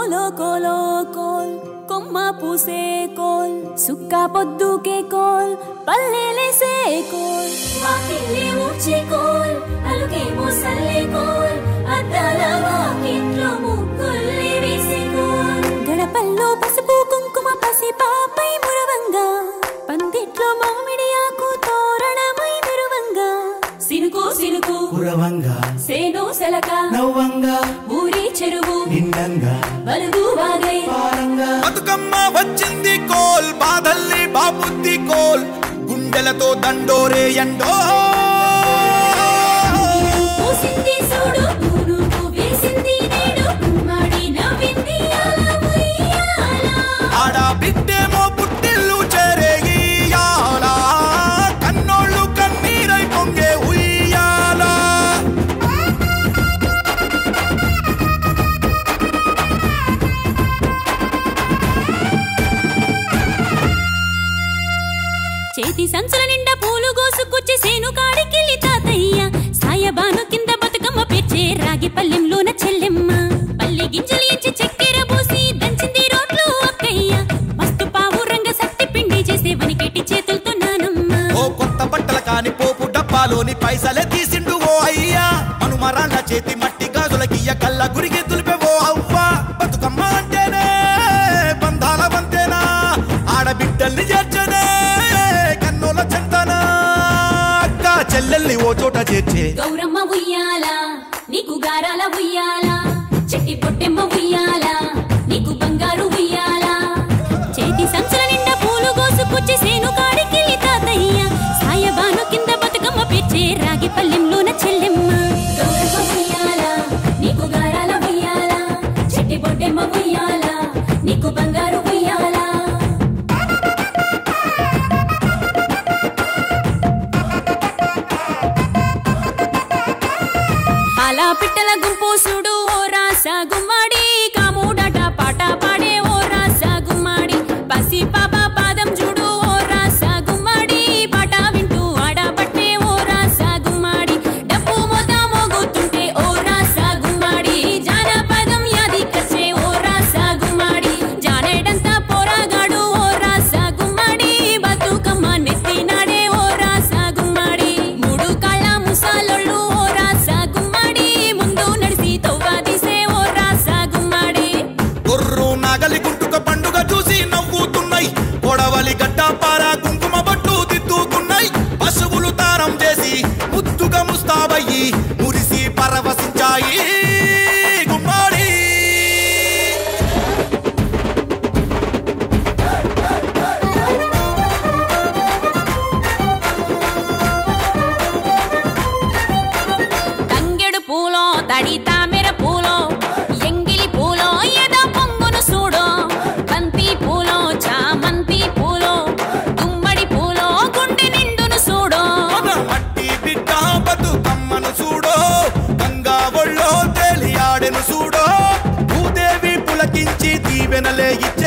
కోలో కోలో coal కొమ్మ పూసే కోల్ సుక్క పొద్దుకే కోల్ పల్లెలేసే కోల్ వాకిల్లే ఊడ్చే కోల్ అలుగేమో సల్లే కోల్ అద్దాల వాకిట్లో ముగ్గుల్లే వేసే కోల్ గడపల్లో పసుపు కుంకుమ పసి పాపై మురవంగా పందిట్లో మామిడి ఆకు తోరణమై మెరువంగా సినుకు సినుకు కురవంగా సేను సెలక నవ్వంగా ఊరి చెరువు నిండంగా బలుగు వాగై పారంగా బతుకమ్మ వచ్చింది కోల్ బాధల్ని బాబుద్ది కోల్ గుండెలతో దండోరే ఎండో పూసింది చూడు పూనుకు వేసింది నేడు గుమ్మడి నవ్వింది అలా ఉయ్యాల. ఆడ బిడ్డేమో పుట్టిల్లు చేరేయాల కన్నోళ్ళు కన్నీరై పొంగే ఉయ్యాల చేతి సంచుల నిండా పూలు గోసుకొచ్చి సేను కాడికెళ్ళి తాతయ్య సాయబాను కింద బతుకమ్మ పెచ్చే రాగి పల్లెంలోన చెల్లెమ్మ పల్లె గింజలు ఇచ్చి చక్కెర పోసి దంచింది రోడ్లు అక్కయ్య మస్తు పావు రంగ సత్తి పిండి చేసే వనికెట్టి చేతులతో నానమ్మ ఓ కొత్త బట్టల కాని పోపు డబ్బాలోని పైసలే తీసిండు ఓ అయ్యా మనుమరాళ్ళ చేతి మట్టి గాజులకియ్య కళ్ళ గురిగి తులిపే ఓ అవ్వ బతుకమ్మ అంటేనే బంధాల వంతేనా ఆడబిడ్డల్ని చేర్చనే కన్నుల చెంతనా అక్క చెల్లెల్ని ఓ చోట చేర్చే గౌరమ్మ ఉయ్యాల నీకు గారాల ఉయ్యాల చెట్టి పొట్టెమ్మ ఉయ్యాల నీకు బంగారు ఉయ్యాల చేతి సంచుల నిండా పూలు కోసుకొచ్చి సేను కాడికెళ్ళి తాతయ్య సాయబాను కింద బతుకమ్మ పెచ్చే రాగి పల్లెంలోన చెల్లెమ్మ గౌరమ్మ ఉయ్యాల నీకు గారాల ఉయ్యాల చెట్టి పొట్టెమ్మ ఉయ్యాల నీకు బంగారు ఉయ్యాల అలా పిట్టల గుంపు చూడు ఓ రాస గుమ్మడి కాముడట పాట పాడే ఓ రాస గుమ్మడి పసి పాప పాదం చూడు ఓ రాస గుమ్మడి పాట వింటూ ఆడబట్టే ఓ రాస గుమ్మడి డప్పు మోత మోగుతుంటే ఓ రాస గుమ్మడి జానపదం యాది కచ్చే ఓ రాస గుమ్మడి జానేడంతా పోరాగాడు ఓ రాస గుమ్మడి బతుకమ్మ నెత్తినాడే ఓ రాస గుమ్మడి మూడు కాళ్ళ ముసాలొళ్ళు ఓ రాస గుమ్మడి ముందు నడిసి తవ్వాదిసే ఓ రాస గుమ్మడి గొర్రు నాగలి గుంటుక పండుగ చూసి నవ్వుతున్నాయి కొడవలి గడ్డ పార కుంకుమ బట్టు దిద్దుకున్నాయి పశువులు తారం చేసి ముద్దుగా ముస్తాబయ్యి మురిసి పరవశించాయి గుమ్మాడి తంగెడు పూలో తడి తామెర పూలో ఎంగిలి పూలో ఎద పొంగును చూడో బంతి పూలో చామంతి పూలో గుమ్మడి పూలో గుండె నిండును చూడో మన మట్టి బిడ్డ బతుకమ్మను చూడో గంగా ఒళ్ళో తేలియాడెను చూడో భూదేవి పులకించి దీవెనలే ఇచ్చే